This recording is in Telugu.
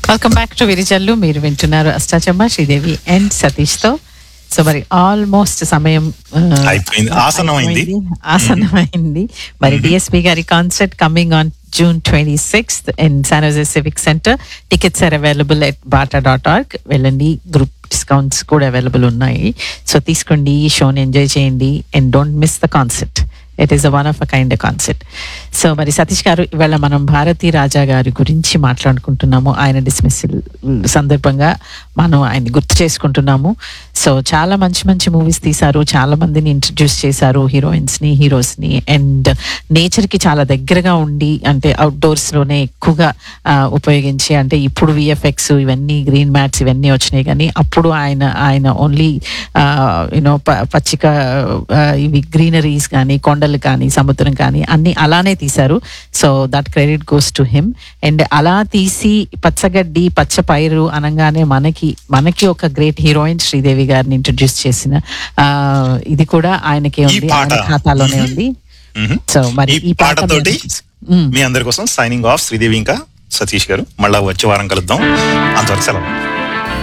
వెల్కమ్ బ్యాక్ టు విరిజల్లు మీరు వింటున్నారు అష్టాచమ్మ శ్రీదేవి అండ్ సతీష్ తో సో మరి ఆల్మోస్ట్ సమయం ఆ, అయిపోయింది. ఆసన్నమైంది. అయిపోయింది. ఆసన్నమైంది మరి డిఎస్పి గారి concert coming on June twenty sixth in San Jose civic center tickets are available at BATA dot org వెళ్ళండి గ్రూప్ డిస్కౌంట్స్ కూడా అవైలబుల్ ఉన్నాయి సో తీసుకోండి ఈ షోని ఎంజాయ్ చేయండి and don't miss the concert it is a one of a kind concept so మరి సతీష్ గారు ఇవాళ మనం భారతీ రాజా గారి గురించి మాట్లాడుకుంటున్నాము ఆయన డిస్మిస్సిల్ సందర్భంగా మనం ఆయన గుర్తు చేసుకుంటున్నాము సో చాలా మంచి మంచి మూవీస్ తీశారు చాలా మందిని ఇంట్రడ్యూస్ చేశారు హీరోయిన్స్ ని హీరోస్ ని అండ్ నేచర్ కి చాలా దగ్గరగా ఉండి అంటే అవుట్డోర్స్ లోనే ఎక్కువగా ఆ, ఉపయోగించి అంటే ఇప్పుడు విఎఫ్ఎక్స్ ఇవన్నీ గ్రీన్ మ్యాట్స్ ఇవన్నీ వచ్చినాయి కానీ అప్పుడు ఆయన ఆయన ఓన్లీ యూనో పచ్చిక ఆ, ఇవి గ్రీనరీస్ కానీ కొండలు కానీ సముద్రం కానీ అన్ని అలానే తీశారు so that credit goes to him and అలా తీసి పచ్చగడ్డి పచ్చ పైరు అనగానే మనకి మనకి ఒక గ్రేట్ హీరోయిన్ శ్రీదేవి గారిని ఇంట్రడ్యూస్ చేసిన ఆ, ఇది కూడా ఆయనకే ఈ ఉంది పాట. ఆయన ఖాతాలోనే ఉంది మ్మ్. సో మరి ఈ ఈ పాట పాటతోటి మ్మ్. మీ అందరి కోసం సైనింగ్ ఆఫ్ శ్రీదేవి ఇంకా సతీష్ గారు మళ్ళా వచ్చే వారం కలుద్దాం అంతవరకు సెలవు